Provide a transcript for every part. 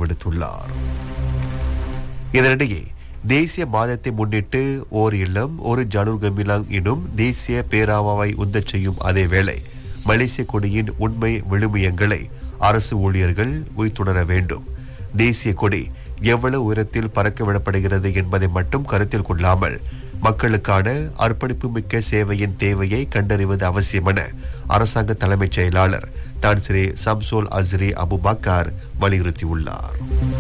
விடுத்துள்ளார் இதனிடையே தேசிய மாதத்தை முன்னிட்டு ஓர் இல்லம் ஒரு ஜனூர் கமிலாங் எனும் தேசிய பேராவாவை உந்தச் செய்யும் அதே வேளை மலேசிய கொடியின் உண்மை விழுமியங்களை அரசு ஊழியர்கள் உய்த்துணர வேண்டும் தேசிய கொடி எவ்வளவு உயரத்தில் பறக்க விடப்படுகிறது என்பதை மட்டும் கருத்தில் கொள்ளாமல் மக்களுக்கான அர்ப்பணிப்பு மிக்க சேவையின் தேவையை கண்டறிவது அவசியம் என அரசாங்க தலைமைச் செயலாளர் தான் ஸ்ரீ சம்சோல் அஸ்ரி அபுபக்கர் வலியுறுத்தியுள்ளார்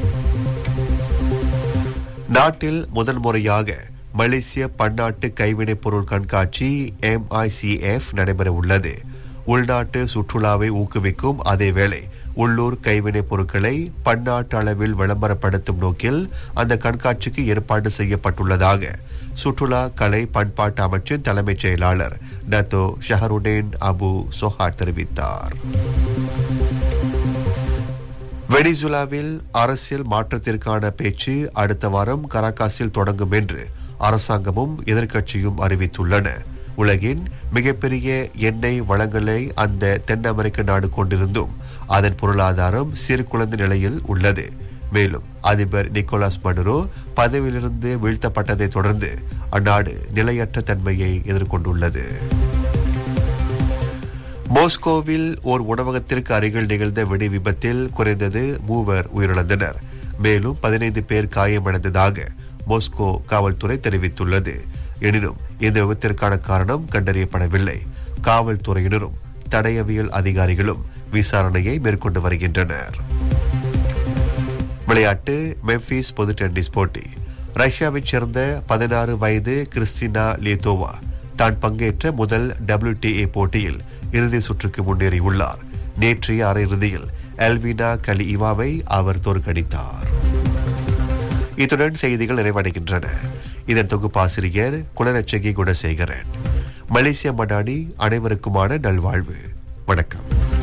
நாட்டில் முதல் முறையாக மலேசிய பன்னாட்டு கைவினைப் பொருள் கண்காட்சி எம்ஐசிஎஃப் நடைபெற உள்ளது உள்நாட்டு சுற்றுலாவை ஊக்குவிக்கும் அதேவேளை உள்ளூர் கைவினைப் பொருட்களை பன்னாட்டு அளவில் விளம்பரப்படுத்தும் நோக்கில் அந்த கண்காட்சிக்கு ஏற்பாடு செய்யப்பட்டுள்ளதாக சுற்றுலா கலை பண்பாட்டு அமைச்சின் தலைமைச் செயலாளர் டத்தோ ஷஹருடேன் அபு சொஹாட் தெரிவித்தார் வெனிசுலாவில் அரசியல் மாற்றத்திற்கான பேச்சு அடுத்த வாரம் கராகாஸில் தொடங்கும் என்று அரசாங்கமும் எதிர்க்கட்சியும் அறிவித்துள்ளன உலகின் மிகப்பெரிய எண்ணெய் வளங்களை அந்த தென் அமெரிக்க நாடு கொண்டிருந்தும் அதன் பொருளாதாரம் சீர்குலைந்த நிலையில் உள்ளது மேலும் அதிபர் நிக்கோலாஸ் மடுரோ பதவியிலிருந்து வீழ்த்தப்பட்டதை தொடர்ந்து அந்நாடு நிலையற்ற தன்மையை எதிர்கொண்டுள்ளது மோஸ்கோவில் ஓர் உணவகத்திற்கு அருகில் நிகழ்ந்த வெடி விபத்தில் குறைந்தது மூவர் உயிரிழந்தனர் மேலும் பதினைந்து பேர் காயமடைந்ததாக மோஸ்கோ காவல்துறை தெரிவித்துள்ளது எனினும் இந்த விபத்திற்கான காரணம் கண்டறியப்படவில்லை காவல்துறையினரும் தடயவியல் அதிகாரிகளும் விசாரணையை மேற்கொண்டு வருகின்றனர் விளையாட்டு மெம்பிஸ் பொது டென்னிஸ் போட்டி ரஷ்யாவைச் சேர்ந்த பதினாறு வயது கிறிஸ்டினா லியத்தோவா தான் பங்கேற்ற முதல் WTA போட்டியில் இறுதி சுற்றுக்கு முன்னேறியுள்ளார் நேற்றைய அரையிறுதியில் எல்வினா கலிஇவாவை அவர் தோற்கடித்தார் இத்துடன் செய்திகள் நிறைவடைகின்றன இதன் தொகுப்பாசிரியர் குலரட்சகி குணசேகரன் மலேசிய மடாடி அனைவருக்குமான நல்வாழ்வு வணக்கம்